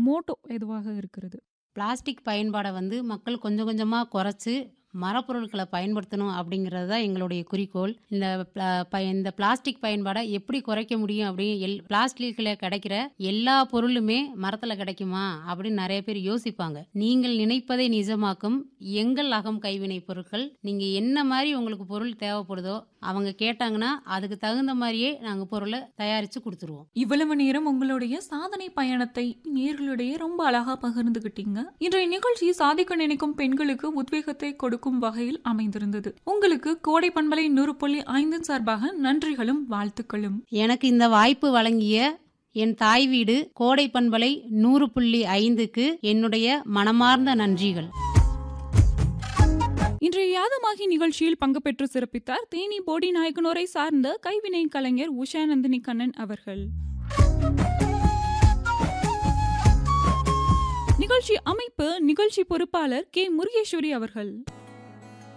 Moto எதுவாக இருக்கிறது? Plastic பயன்பாட வந்து மக்கள் கொஞ்சம் கொஞ்சமா குறைச்சு, மரப்பொருட்கள பயன்படுத்தணும் அப்படிங்கிறது தான் எங்களுடைய குறிக்கோள். இந்த பிளா ப இந்த பிளாஸ்டிக் பயன்பாட எப்படி குறைக்க முடியும் அப்படி எல் பிளாஸ்டிக்ல கிடைக்கிற எல்லா பொருளுமே மரத்துல கிடைக்குமா? அப்படின்னு நெறைய பேர் யோசிப்பாங்க. நீங்கள் நினைப்பதை நிஜமாக்கும் எங்கள் அகம் கைவினை பொருட்கள். நீங்க என்ன மாரி உங்களுக்கு பொருள் தேவைப்படுதோ, அவங்க கேட்டாங்கன்னா, அதுக்கு தகுந்த மாரியே நாங்க பொருள தயாரிச்சு குடுத்துருவோம். இவ்வளவு நேரம் உங்களுடைய சாதனை பயணத்தை நேயர்களிடையே ரொம்ப அழகா பகிர்ந்துகிட்டீங்க. இன்றைய நிகழ்ச்சி சாதிக்க நினைக்கும் பெண்களுக்கு உத்வேகத்தை கொடுக்கும் வகையில் அமைந்திருந்தது. உங்களுக்கு கோடை பண்பலை 100.5 சார்பாக நன்றிகளும், வாழ்த்துக்களும். எனக்கு இந்த வாய்ப்பு வழங்கிய என் தாய் வீடு கோடை பண்பலை 100.5க்கு என்னுடைய மனமார்ந்த நன்றிகள். இன்றைய யாதுமாகி நிகழ்ச்சியில் பங்கு பெற்று சிறப்பித்தார் தேனி போடி நாயக்கனூரை சார்ந்த கைவினை கலைஞர் உஷா நந்தினி கண்ணன் அவர்கள். நிகழ்ச்சி அமைப்பு நிகழ்ச்சி பொறுப்பாளர் கே முருகேஸ்வரி அவர்கள்